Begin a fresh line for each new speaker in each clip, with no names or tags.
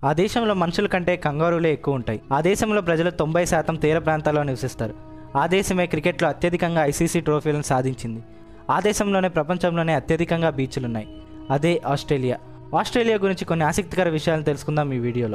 ఆ దేశంలో మనుషుల కంటే కంగారులే ఎక్కువ ఉంటాయి ఆ దేశంలో ప్రజలు తొంభై శాతం తీర ప్రాంతాల్లో నివసిస్తారు ఆ దేశమే క్రికెట్లో అత్యధికంగా ఐసీసీ ట్రోఫీలను సాధించింది ఆ దేశంలోనే ప్రపంచంలోనే అత్యధికంగా బీచ్లున్నాయి అదే ఆస్ట్రేలియా ఆస్ట్రేలియా గురించి కొన్ని ఆసక్తికర విషయాలను తెలుసుకుందాం ఈ వీడియోలో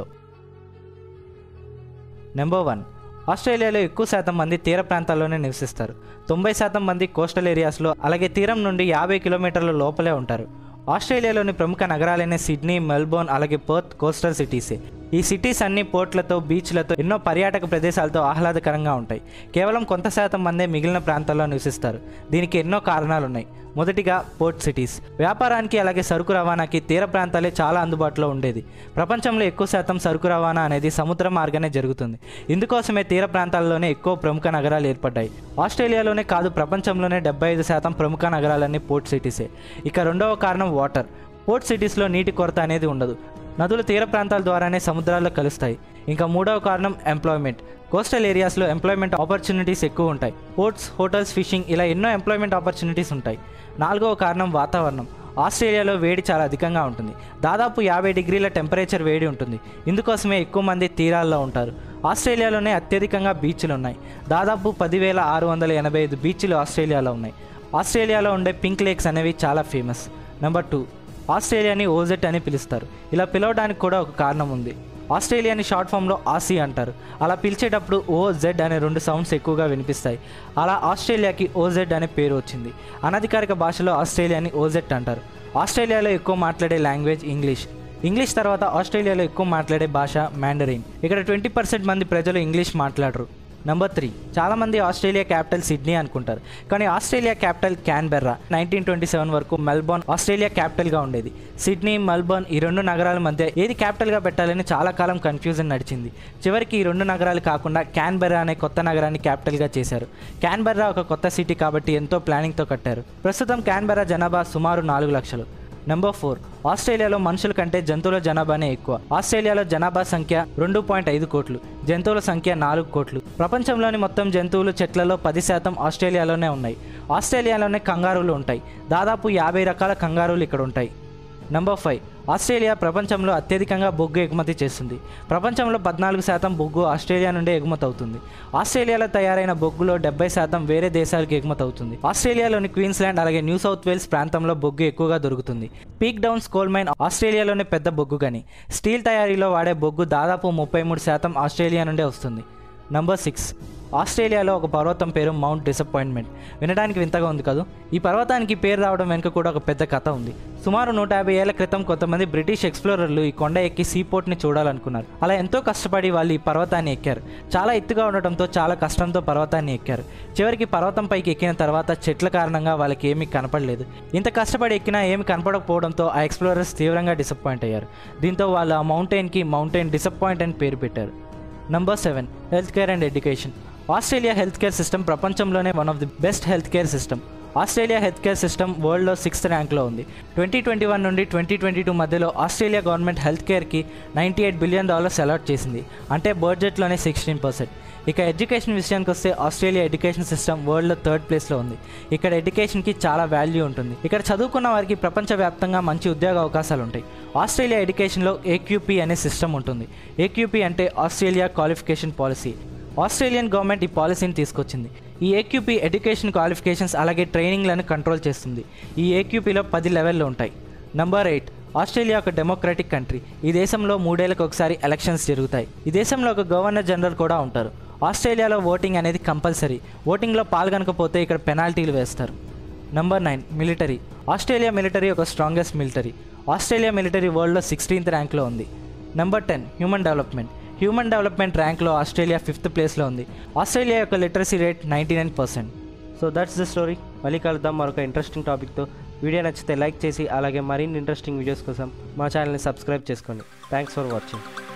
నెంబర్ వన్ ఆస్ట్రేలియాలో ఎక్కువ శాతం మంది తీర ప్రాంతాల్లోనే నివసిస్తారు తొంభై శాతం మంది కోస్టల్ ఏరియాస్లో అలాగే తీరం నుండి యాభై కిలోమీటర్ల లోపలే ఉంటారు ఆస్ట్రేలియాలోని ప్రముఖ నగరాలైన సిడ్నీ మెల్బోర్న్ అలాగే పర్త్ కోస్టల్ సిటీసే ఈ సిటీస్ అన్ని పోర్ట్లతో బీచ్లతో ఎన్నో పర్యాటక ప్రదేశాలతో ఆహ్లాదకరంగా ఉంటాయి కేవలం కొంత శాతం మందే మిగిలిన ప్రాంతాల్లో నివసిస్తారు దీనికి ఎన్నో కారణాలు ఉన్నాయి మొదటిగా పోర్ట్ సిటీస్ వ్యాపారానికి అలాగే సరుకు రవాణాకి తీర ప్రాంతాలే చాలా అందుబాటులో ఉండేది ప్రపంచంలో ఎక్కువ శాతం సరుకు రవాణా అనేది సముద్ర మార్గానే జరుగుతుంది ఇందుకోసమే తీర ప్రాంతాల్లోనే ఎక్కువ ప్రముఖ నగరాలు ఏర్పడ్డాయి ఆస్ట్రేలియాలోనే కాదు ప్రపంచంలోనే డెబ్బై ఐదు శాతం ప్రముఖ నగరాలన్నీ పోర్ట్ సిటీసే ఇక రెండవ కారణం వాటర్ పోర్ట్ సిటీస్లో నీటి కొరత అనేది ఉండదు నదులు తీర ప్రాంతాల ద్వారానే సముద్రాల్లో కలుస్తాయి ఇంకా మూడవ కారణం ఎంప్లాయ్మెంట్ కోస్టల్ ఏరియాస్లో ఎంప్లాయ్మెంట్ ఆపర్చునిటీస్ ఎక్కువ ఉంటాయి పోర్ట్స్ హోటల్స్ ఫిషింగ్ ఇలా ఎన్నో ఎంప్లాయ్మెంట్ ఆపర్చునిటీస్ ఉంటాయి నాలుగవ కారణం వాతావరణం ఆస్ట్రేలియాలో వేడి చాలా అధికంగా ఉంటుంది దాదాపు యాభై డిగ్రీల టెంపరేచర్ వేడి ఉంటుంది ఇందుకోసమే ఎక్కువ మంది తీరాల్లో ఉంటారు ఆస్ట్రేలియాలోనే అత్యధికంగా బీచ్లు ఉన్నాయి దాదాపు పదివేల ఆరు వందల ఎనభై ఐదు బీచ్లు ఆస్ట్రేలియాలో ఉన్నాయి ఆస్ట్రేలియాలో ఉండే పింక్ లేక్స్ అనేవి చాలా ఫేమస్ నెంబర్ టూ ఆస్ట్రేలియాని ఓజెట్ అని పిలుస్తారు ఇలా పిలవడానికి కూడా ఒక కారణం ఉంది ఆస్ట్రేలియాని షార్ట్ ఫామ్లో ఆసీ అంటారు అలా పిలిచేటప్పుడు ఓ జెడ్ అనే రెండు సౌండ్స్ ఎక్కువగా వినిపిస్తాయి అలా ఆస్ట్రేలియాకి ఓజెడ్ అనే పేరు వచ్చింది అనధికారిక భాషలో ఆస్ట్రేలియాని ఓజెట్ అంటారు ఆస్ట్రేలియాలో ఎక్కువ మాట్లాడే లాంగ్వేజ్ ఇంగ్లీష్ ఇంగ్లీష్ తర్వాత ఆస్ట్రేలియాలో ఎక్కువ మాట్లాడే భాష మ్యాండరిన్ ఇక్కడ ట్వంటీ పర్సెంట్ మంది ప్రజలు ఇంగ్లీష్ మాట్లాడరు నెంబర్ త్రీ చాలామంది ఆస్ట్రేలియా క్యాపిటల్ సిడ్నీ అనుకుంటారు కానీ Australia capital Canberra nineteen twenty seven వరకు మెల్బోర్న్ ఆస్ట్రేలియా క్యాపిటల్గా ఉండేది సిడ్నీ మెల్బోర్న్ ఈ రెండు నగరాల మధ్య ఏది క్యాపిటల్గా పెట్టాలని చాలా కాలం కన్ఫ్యూజన్ నడిచింది చివరికి ఈ రెండు నగరాలు కాకుండా క్యాన్బెర్రా అనే కొత్త నగరాన్ని క్యాపిటల్గా చేశారు క్యాన్బెర్రా ఒక కొత్త సిటీ కాబట్టి ఎంతో ప్లానింగ్తో కట్టారు ప్రస్తుతం క్యాన్బెర్రా జనాభా సుమారు నాలుగు లక్షలు నెంబర్ ఫోర్ ఆస్ట్రేలియాలో మనుషుల కంటే జంతువుల జనాభానే ఎక్కువ ఆస్ట్రేలియాలో జనాభా సంఖ్య రెండు పాయింట్ ఐదు కోట్లు జంతువుల సంఖ్య నాలుగు కోట్లు ప్రపంచంలోని మొత్తం జంతువులు చెట్లలో పది శాతం ఆస్ట్రేలియాలోనే ఉన్నాయి ఆస్ట్రేలియాలోనే కంగారులు ఉంటాయి దాదాపు యాభై రకాల కంగారులు ఇక్కడ ఉంటాయి నెంబర్ ఫైవ్ ఆస్ట్రేలియా ప్రపంచంలో అత్యధికంగా బొగ్గు ఎగుమతి చేస్తుంది ప్రపంచంలో పద్నాలుగు శాతం బొగ్గు ఆస్ట్రేలియా నుండే ఎగుమతి అవుతుంది ఆస్ట్రేలియాలో తయారైన బొగ్గులో డెబ్బై శాతం వేరే దేశాలకు ఎగుమతి అవుతుంది ఆస్ట్రేలియాలోని క్వీన్స్లాండ్ అలాగే న్యూ సౌత్ వేల్స్ ప్రాంతంలో బొగ్గు ఎక్కువగా దొరుకుతుంది పీక్ డౌన్స్ కోల్ మైన్ ఆస్ట్రేలియాలోనే పెద్ద బొగ్గు గని స్టీల్ తయారీలో వాడే బొగ్గు దాదాపు ముప్పై మూడు శాతం ఆస్ట్రేలియా నుండే వస్తుంది నంబర్ సిక్స్ ఆస్ట్రేలియాలో ఒక పర్వతం పేరు మౌంట్ డిసప్పాయింట్మెంట్ వినడానికి వింతగా ఉంది కదూ ఈ పర్వతానికి పేరు రావడం వెనుక కూడా ఒక పెద్ద కథ ఉంది సుమారు నూట యాభై ఏళ్ల క్రితం కొంతమంది బ్రిటిష్ ఎక్స్ప్లోరర్లు ఈ కొండ ఎక్కి సీ పోర్ట్ని చూడాలనుకున్నారు అలా ఎంతో కష్టపడి వాళ్ళు ఈ పర్వతాన్ని ఎక్కారు చాలా ఎత్తుగా ఉండటంతో చాలా కష్టంతో పర్వతాన్ని ఎక్కారు చివరికి పర్వతం పైకి ఎక్కిన తర్వాత చెట్ల కారణంగా వాళ్ళకి ఏమీ కనపడలేదు ఇంత కష్టపడి ఎక్కినా ఏమి కనపడకపోవడంతో ఆ ఎక్స్ప్లోరర్స్ తీవ్రంగా డిసప్పాయింట్ అయ్యారు దీంతో వాళ్ళు ఆ మౌంటైన్కి మౌంటైన్ డిసప్పాయింట్ అని పేరు పెట్టారు number seven health care and education Australia health care system ప్రపంచంలోనే one of the best health care system Australia health care system వరల్డ్లో సిక్స్త్ ర్యాంక్లో ఉంది ట్వంటీ ట్వంటీ వన్ నుండి ట్వంటీ ట్వంటీ టూ మధ్యలో ఆస్ట్రేలియా గవర్నమెంట్ హెల్త్ కేర్కి ninety eight billion dollars allot చేసింది అంటే బడ్జెట్లోనే సిక్స్టీన్ పర్సెంట్ ఇక ఎడ్యుకేషన్ విషయానికి వస్తే ఆస్ట్రేలియా ఎడ్యుకేషన్ సిస్టమ్ వరల్డ్లో థర్డ్ ప్లేస్లో ఉంది ఇక్కడ ఎడ్యుకేషన్కి చాలా వాల్యూ ఉంటుంది ఇక్కడ చదువుకున్న వారికి ప్రపంచవ్యాప్తంగా మంచి ఉద్యోగ అవకాశాలు ఉంటాయి ఆస్ట్రేలియా ఎడ్యుకేషన్లో ఏక్యూపీ అనే సిస్టమ్ ఉంటుంది ఏక్యూపీ అంటే Australia qualification policy Australian government ఈ పాలసీని తీసుకొచ్చింది ఈ ఏక్యూపీ ఎడ్యుకేషన్ క్వాలిఫికేషన్స్ అలాగే ట్రైనింగ్లను కంట్రోల్ చేస్తుంది ఈ ఏక్యూపీలో పది లెవెల్లో ఉంటాయి నంబర్ ఎయిట్ ఆస్ట్రేలియా ఒక డెమోక్రటిక్ కంట్రీ ఈ దేశంలో మూడేళ్లకు ఒకసారి ఎలక్షన్స్ జరుగుతాయి ఈ దేశంలో ఒక గవర్నర్ జనరల్ కూడా ఉంటారు ఆస్ట్రేలియాలో ఓటింగ్ అనేది కంపల్సరీ ఓటింగ్లో పాల్గొనకపోతే ఇక్కడ పెనాల్టీలు వేస్తారు number nine military Australia military ఒక స్ట్రాంగెస్ట్ మిలిటరీ ఆస్ట్రేలియా మిలిటరీ వరల్డ్లో సిక్స్టీన్త్ ర్యాంక్లో ఉంది number ten human development human development ర్యాంక్లో ఆస్ట్రేలియా ఫిఫ్త్ ప్లేస్లో ఉంది ఆస్ట్రేలియా యొక్క literacy rate ninety nine percent so that's the story మళ్ళీ కలుద్దాం మరొక ఇంట్రెస్టింగ్ టాపిక్తో వీడియో నచ్చితే లైక్ చేసి అలాగే మరిన్ని ఇంట్రెస్టింగ్ వీడియోస్ కోసం మా ఛానల్ని సబ్స్క్రైబ్ చేసుకోండి థ్యాంక్స్ ఫర్ వాచింగ్